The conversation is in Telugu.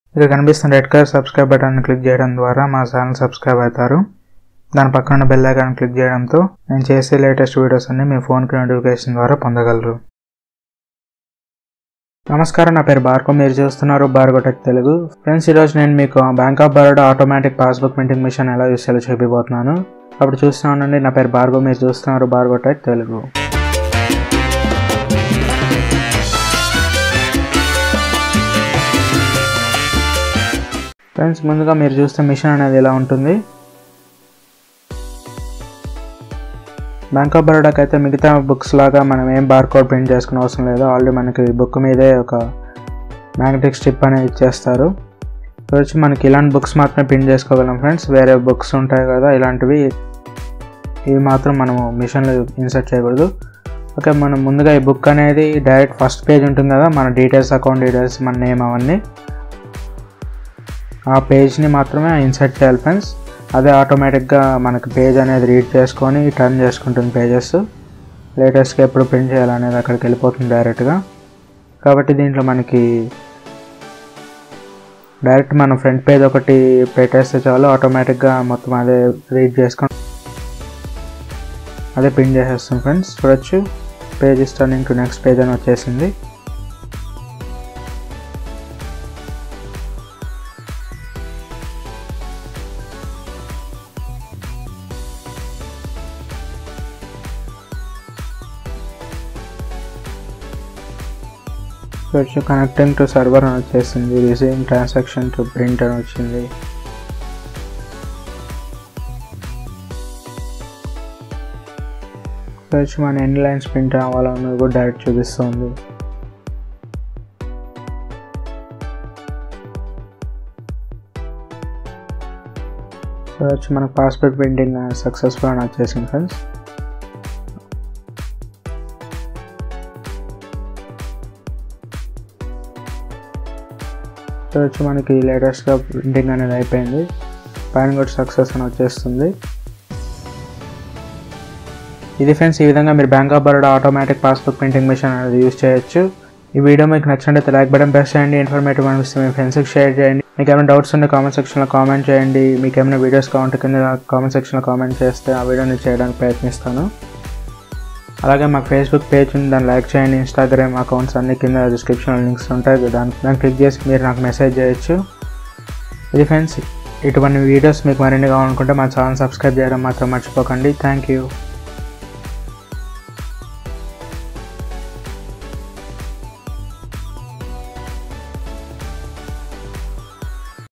ఇక్కడ కనిపిస్తున్న red colour subscribe button click చేయడం ద్వారా మా ఛానల్ సబ్స్క్రైబ్ అవుతారు దాని పక్కన ఉన్న బెల్ ఐకాన్ క్లిక్ చేయడంతో నేను చేసే లేటెస్ట్ వీడియోస్ అన్ని మీ ఫోన్కి నోటిఫికేషన్ ద్వారా పొందగలరు నమస్కారం నా పేరు భార్గవ్ మీరు చూస్తున్నారు భార్గవ్ టెక్ తెలుగు ఫ్రెండ్స్ ఈరోజు నేను మీకు bank of Baroda automatic passbook printing machine ఎలా యూస్ చేయాలో చెప్పిపోతున్నాను అప్పుడు చూస్తూ ఉండండి నా పేరు భార్గవ్ మీరు చూస్తున్నారు భార్గవ్ టెక్ తెలుగు ఫ్రెండ్స్ ముందుగా మీరు చూస్తే మిషన్ అనేది ఎలా ఉంటుంది బ్యాంక్ ఆఫ్ బరోడాకి అయితే మిగతా బుక్స్ లాగా మనం ఏం బార్ కోడ్ ప్రింట్ చేసుకునే అవసరం లేదు ఆల్రెడీ మనకి బుక్ మీదే ఒక మ్యాగ్నెటిక్ స్ట్రిప్ అనేది ఇచ్చేస్తారు వచ్చి మనకి ఇలాంటి బుక్స్ మాత్రమే ప్రింట్ చేసుకోగలం ఫ్రెండ్స్ వేరే బుక్స్ ఉంటాయి కదా ఇలాంటివి ఇవి మాత్రం మనము మిషన్లో ఇన్సర్ట్ చేయకూడదు ఓకే మనం ముందుగా ఈ బుక్ అనేది డైరెక్ట్ ఫస్ట్ పేజ్ ఉంటుంది కదా మన డీటెయిల్స్ అకౌంట్ డీటెయిల్స్ మన నేమ్ అవన్నీ ఆ పేజ్ని మాత్రమే ఇన్సర్ట్ చేయాలి ఫ్రెండ్స్ అదే ఆటోమేటిక్గా మనకి పేజ్ అనేది రీడ్ చేసుకొని టర్న్ చేసుకుంటుంది పేజెస్ లేటెస్ట్గా ఎప్పుడు ప్రింట్ చేయాలనేది అక్కడికి వెళ్ళిపోతుంది డైరెక్ట్గా కాబట్టి దీంట్లో మనకి డైరెక్ట్ మనం ఫ్రంట్ పేజ్ ఒకటి పెట్టేస్తే చాలు ఆటోమేటిక్గా మొత్తం అదే రీడ్ చేసుకొని అదే ప్రింట్ చేసేస్తాం ఫ్రెండ్స్ చూడొచ్చు page is turning to next page అని వచ్చేసింది వచ్చి కనెక్టింగ్ టు సర్వర్ అని వచ్చేసింది రిసీవింగ్ ట్రాన్సాక్షన్ టు ప్రింట్ అని వచ్చింది వచ్చి మన ఎన్ని లైన్స్ ప్రింట్ అవ్వాలన్నది కూడా డైరెక్ట్ చూపిస్తుంది వచ్చి మనకు పాస్పోర్ట్ ప్రింటింగ్ సక్సెస్ఫుల్ అని వచ్చేసింది ఫ్రెండ్స్ వచ్చి మనకి లేటెస్ట్గా ప్రింటింగ్ అనేది అయిపోయింది పైన కూడా సక్సెస్ అని వచ్చేస్తుంది ఇది ఫ్రెండ్స్ ఈ విధంగా మీరు bank of Baroda automatic passbook printing machine అనేది యూస్ చేయొచ్చు ఈ వీడియో మీకు నచ్చినట్లయితే లైక్ బటన్ ప్రెస్ చేయండి ఇన్ఫర్మేటివ్ అనిపిస్తే మీ ఫ్రెండ్స్కి షేర్ చేయండి మీకు ఏమైనా డౌట్స్ ఉంటే కామెంట్ సెక్షన్లో కామెంట్ చేయండి మీకు ఏమైనా వీడియోస్ కావాలంటే కింద కామెంట్ సెక్షన్లో కామెంట్ చేస్తే ఆ వీడియోని చేయడానికి ప్రయత్నిస్తాను అలాగే మాకు ఫేస్బుక్ పేజ్ ఉంది దాన్ని లైక్ చేయండి ఇన్స్టాగ్రామ్ అకౌంట్స్ అన్ని కింద డిస్క్రిప్షన్లో లింక్స్ ఉంటాయి దాన్ని దాన్ని క్లిక్ చేసి మీరు నాకు మెసేజ్ చేయొచ్చు ఇది ఫ్రెండ్స్ ఇటువంటి వీడియోస్ మీకు మరిన్ని కావాలనుకుంటే మా ఛానల్ సబ్స్క్రైబ్ చేయడం మాత్రం మర్చిపోకండి థ్యాంక్ యూ